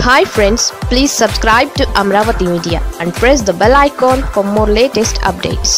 hi friends please subscribe to Amaravati media and press the bell icon for more latest updates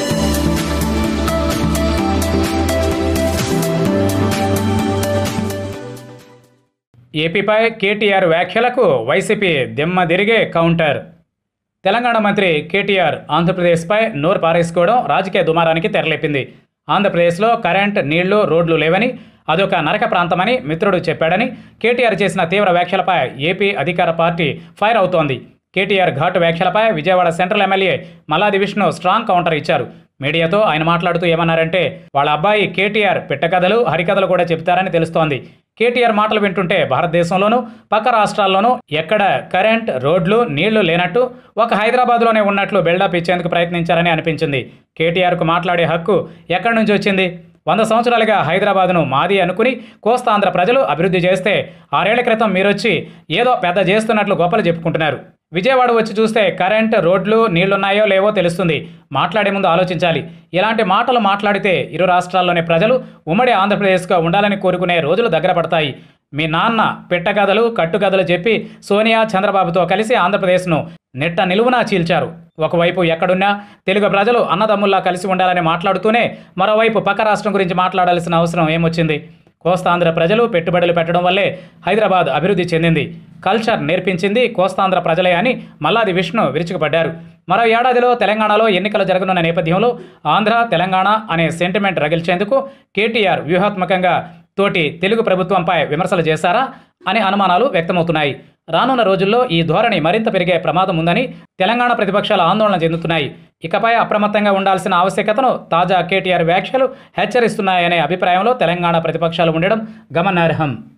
ఏపీపై KTR వ్యాఖ్యలకు YCP దిమ్మ తిరిగే counter Telangana మంత్రి కేటీఆర్ ఆంధ్రప్రదేశ్పై నోరు పారేసుకోవడం రాజకీయ దుమారానికి తెరలేపింది ఆంధ్రప్రదేశ్లో కరెంట్ నీళ్లు రోడ్లు లేవని అదొక నరక ప్రాంతమని మిత్రుడు చెప్పాడని కేటీఆర్ చేసిన తీవ్ర వ్యాఖ్యలపై ఏపీ అధికార పార్టీ ఫైర్ అవుతోంది కేటీఆర్ ఘాటు వ్యాఖ్యలపై Vijayawada central MLA Malladi Vishnu strong counter ఇచ్చారు మీడియాతో ఆయన మాట్లాడుతూ ఏమన్నారంటే వాళ్ళ అబ్బాయి కేటీఆర్ పిట్టకథలు హరికథలు కూడా చెబుతారని తెలుస్తోంది కేటీఆర్ మాటలు వింటుంటే భారతదేశంలోనూ పక్క రాష్ట్రాల్లోనూ ఎక్కడ కరెంట్ రోడ్లు నీళ్లు లేనట్టు ఒక హైదరాబాద్లోనే ఉన్నట్లు బిల్డప్ ఇచ్చేందుకు ప్రయత్నించారని అనిపించింది కేటీఆర్కు మాట్లాడే హక్కు ఎక్కడి నుంచి వచ్చింది వంద సంవత్సరాలుగా హైదరాబాద్ను మాది అనుకుని కోస్తాంధ్ర ప్రజలు అభివృద్ధి చేస్తే ఆరేళ్ల క్రితం మీరొచ్చి ఏదో పెద్ద చేస్తున్నట్లు గొప్పలు చెప్పుకుంటున్నారు విజయవాడ వచ్చి చూస్తే కరెంట్ రోడ్లు నీళ్లున్నాయో లేవో తెలుస్తుంది మాట్లాడే ముందు ఆలోచించాలి ఇలాంటి మాటలు మాట్లాడితే ఇరు రాష్ట్రాల్లోని ప్రజలు ఉమ్మడి ఆంధ్రప్రదేశ్గా ఉండాలని కోరుకునే రోజులు దగ్గర పడతాయి మీ నాన్న పెట్టకథలు కట్టుకథలు చెప్పి సోనియా చంద్రబాబుతో కలిసి ఆంధ్రప్రదేశ్ను నెట్ట నిలువునా చీల్చారు ఒకవైపు ఎక్కడున్నా తెలుగు ప్రజలు అన్నదమ్ముల్లా కలిసి ఉండాలని మాట్లాడుతూనే మరోవైపు పక్క రాష్ట్రం గురించి మాట్లాడాల్సిన అవసరం ఏమొచ్చింది కోస్తాంధ్ర ప్రజలు పెట్టుబడులు పెట్టడం వల్లే హైదరాబాద్ అభివృద్ధి చెందింది కల్చర్ నేర్పించింది కోస్తాంధ్ర ప్రజలే అని మల్లాది విష్ణు విరుచుకుపడ్డారు మరో ఏడాదిలో తెలంగాణలో ఎన్నికలు జరగనున్న నేపథ్యంలో ఆంధ్ర తెలంగాణ అనే సెంటిమెంట్ రగిల్చేందుకు కేటీఆర్ వ్యూహాత్మకంగా తోటి తెలుగు ప్రభుత్వంపై విమర్శలు చేశారా అనే అనుమానాలు వ్యక్తమవుతున్నాయి రానున్న రోజుల్లో ఈ ధోరణి మరింత పెరిగే ప్రమాదం ఉందని తెలంగాణ ప్రతిపక్షాలు ఆందోళన చెందుతున్నాయి ఇకపై అప్రమత్తంగా ఉండాల్సిన ఆవశ్యకతను తాజా కేటీఆర్ వ్యాఖ్యలు హెచ్చరిస్తున్నాయనే అభిప్రాయంలో తెలంగాణ ప్రతిపక్షాలు ఉండడం గమనార్హం